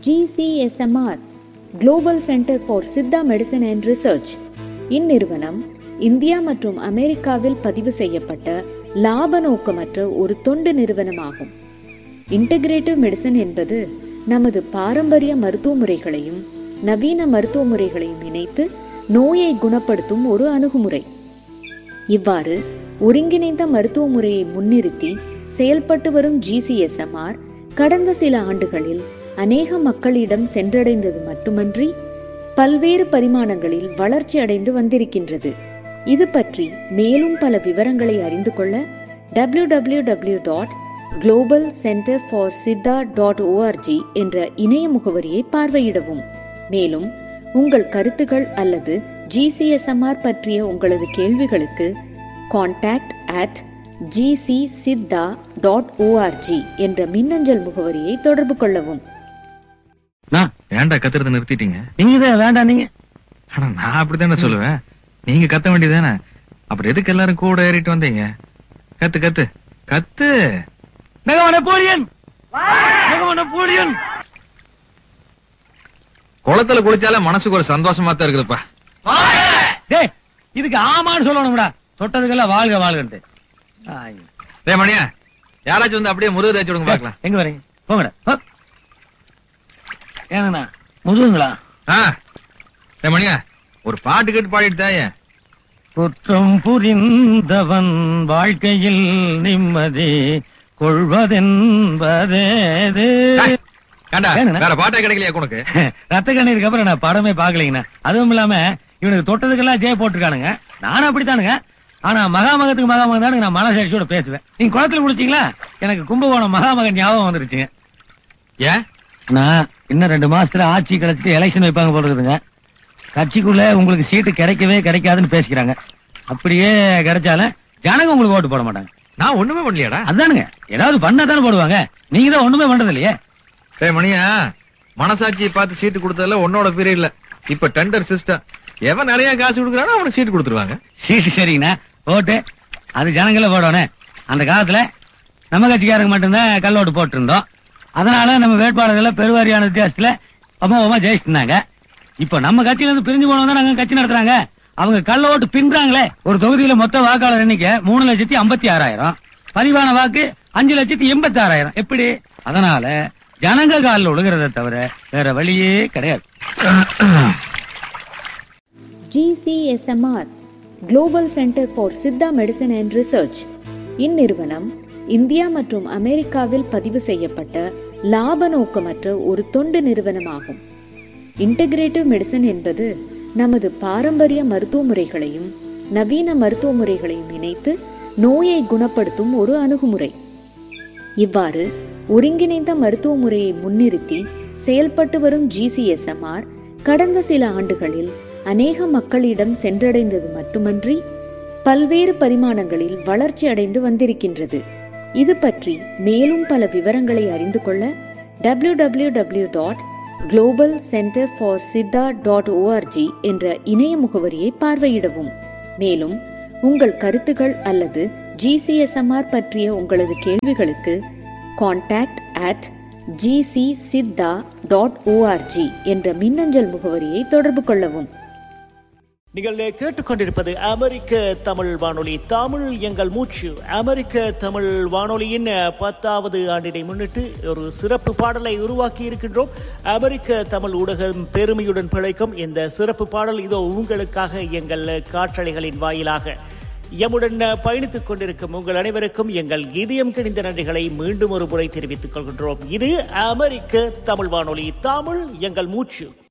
GCSMR global centre for Siddha medicine and research இந்நிறுவனம் India மற்றும் அமெரிக்காவில் பதிவு செய்யப்பட்ட லாப நோக்கமற்ற ஒரு தொண்டு நிறுவனமாகும் இன்டகிரேட்டிவ் மெடிசன் என்பது நமது பாரம்பரிய மருத்துவ முறைகளையும் நவீன மருத்துவ முறைகளையும் இணைத்து நோயை குணப்படுத்தும் ஒரு அணுகுமுறை இவ்வாறு ஒருங்கிணைந்த மருத்துவ முறையை முன்னிறுத்தி செயல்பட்டு வரும் ஜிசிஎஸ்எம்ஆர் கடந்த சில ஆண்டுகளில் அநேக மக்களிடம் சென்றடைந்தது மட்டுமன்றி பல்வேறு பரிமாணங்களில் வளர்ச்சி அடைந்து வந்திருக்கின்றது இது பற்றி மேலும் பல விவரங்களை அறிந்து கொள்ள W W W dot global centre for Siddha dot O R G என்ற இணைய முகவரியை பார்வையிடவும் மேலும் உங்கள் கருத்துகள் அல்லது ஜிசிஎஸ்எம்ஆர் பற்றிய உங்களது கேள்விகளுக்கு contact at GC Siddha dot O R G என்ற மின்னஞ்சல் முகவரியை தொடர்பு கொள்ளவும் நான் ஏன்டா கத்துறத நிறுத்திட்டீங்க நீங்க தான் வேண்டாம் நீங்க ஆனா நான் அப்படித்தானே சொல்லுவேன் நீங்க கத்த வேண்டியதானே அப்புறம் எதுக்கு எல்லாரும் கூட ஏறிட்டு வந்தீங்க கத்து கத்து கத்து நகம நெப்போலியன் நகம நெப்போலியன் குளத்துல குளிச்சாலே மனசுக்கு ஒரு சந்தோஷமா தான் இருக்குதுப்பா டேய் இதுக்கு ஆமான்னு சொல்லணும்டா தொட்டதுக்கெல்லாம் வாழ்க வாழ்கன்ட்டு ஆய். டேய் மணியா யாராச்சும் வந்து அப்படியே முருகு தேய்ச்சி விடுங்க பாக்கலாம் எங்க வரீங்க போங்கடா போ. ஏங்கண்ணா முதுகுங்களா ஆ டேய் மணியா ஒரு பாட்டு கேட்டு பாடிட்டு தாயே குற்றம் புரிந்தவன் வாழ்க்கையில் நிம்மதி கொள்வதென்பதேது கண்டா ஏனுண்ணே? வேற பாட்டே கிடைக்கலையா உனக்கு ரத்த கண்ணீருக்கு அப்புறம் நான் படமே பாக்கலைங்கண்ணா அதுவும் இல்லாம இவனுக்கு தொட்டதுக்கெல்லாம் ஜெய போட்டிருக்கானுங்க நானும் அப்படித்தானுங்க ஆனா மகாமகத்துக்கு மகாமகம் தானுங்க நான் மனசாட்சியோட பேசுவேன் நீங்க குளத்துல குளிச்சீங்களா எனக்கு கும்பகோணம் மகாமகன் ஞாபகம் வந்துருச்சுங்க ஏன் நான் இன்னும் ரெண்டு மாசத்துல ஆட்சி கிடைச்சிட்டு எலெக்ஷன் வைப்பாங்க போல இருக்குதுங்க கட்சிக்குள்ள உங்களுக்கு சீட்டு கிடைக்கவே கிடைக்காதுன்னு பேசிக்கிறாங்க அப்படியே கிடைச்சாலும் ஜனங்க உங்களுக்கு ஓட்டு போட மாட்டாங்க நான் ஒண்ணுமே பண்ணலையாடா அதானுங்க ஏதாவது பண்ணா தானே போடுவாங்க நீங்க தான் ஒண்ணுமே பண்றது இல்லையே டேய் மணியா மனசாட்சியை பார்த்து சீட்டு கொடுத்ததுல உன்னோட பீரியட் இல்ல இப்ப டெண்டர் சிஸ்டம் எவன் நிறைய காசு கொடுக்குறானோ அவனுக்கு சீட்டு கொடுத்துருவாங்க சீட்டு சரிங்கண்ணா ஓட்டு அது ஜனங்கள போடணும் அந்த காலத்துல நம்ம கட்சிக்காரங்க மட்டும்தான் கள்ள ஓட்டு போட்டு இருந்தோம் அதனால நம்ம வேட்பாளர்களை பெருவாரியான வித்தியாசத்துல அமோகமா ஜெயிச்சிருந்தாங்க இப்ப நம்ம கட்சியில இருந்து பிரிஞ்சு போனவங்க தான் நாங்க கட்சி நடத்துறாங்க அவங்க கள்ள ஓட்டு பின்றாங்களே ஒரு தொகுதியில மொத்த வாக்காளர் எண்ணிக்கை மூணு லட்சத்தி ஐம்பத்தி ஆறாயிரம் பதிவான வாக்கு அஞ்சு லட்சத்தி எண்பத்தி ஆறாயிரம் எப்படி அதனால ஜனங்க காலில் விழுகிறத தவிர வேற வழியே கிடையாது GCSMR global centre for Siddha medicine and research இந்நிறுவனம் இந்தியா மற்றும் அமெரிக்காவில் பதிவு செய்யப்பட்ட லாப நோக்கமற்ற ஒரு தொண்டு நிறுவனமாகும் இன்டகிரேட்டிவ் மெடிசன் என்பது நமது பாரம்பரிய மருத்துவ முறைகளையும் நவீன மருத்துவ முறைகளையும் இணைத்து நோயை குணப்படுத்தும் ஒரு அணுகுமுறை இவ்வாறு ஒருங்கிணைந்த மருத்துவ முறையை முன்னிறுத்தி செயல்பட்டு வரும் ஜிசிஎஸ்எம்ஆர் கடந்த சில ஆண்டுகளில் அநேக மக்களிடம் சென்றடைந்தது மட்டுமன்றி பல்வேறு பரிமாணங்களில் வளர்ச்சி அடைந்து வந்திருக்கின்றது இது பற்றி மேலும் பல விவரங்களை அறிந்து கொள்ள W W W dot global centre for Siddha dot O R G என்ற இணைய முகவரியை பார்வையிடவும் மேலும் உங்கள் கருத்துகள் அல்லது ஜிசிஎஸ்எம்ஆர் பற்றிய உங்களது கேள்விகளுக்கு contact at GC Siddha dot O R G என்ற மின்னஞ்சல் முகவரியை தொடர்பு கொள்ளவும் நீங்கள் கேட்டுக்கொண்டிருப்பது அமெரிக்க தமிழ் வானொலி தமிழ் எங்கள் மூச்சு அமெரிக்க தமிழ் வானொலியின் பத்தாவது ஆண்டினை முன்னிட்டு ஒரு சிறப்பு பாடலை உருவாக்கி இருக்கின்றோம் அமெரிக்க தமிழ் ஊடகம் பெருமையுடன் பிழைக்கும் இந்த சிறப்பு பாடல் இதோ உங்களுக்காக எங்கள் காற்றலைகளின் வாயிலாக எம்முடன் பயணித்துக் கொண்டிருக்கும் உங்கள் அனைவருக்கும் எங்கள் இதயம் கிணிந்த நன்றிகளை மீண்டும் ஒரு முறை தெரிவித்துக் கொள்கின்றோம் இது அமெரிக்க தமிழ் வானொலி தமிழ் எங்கள் மூச்சு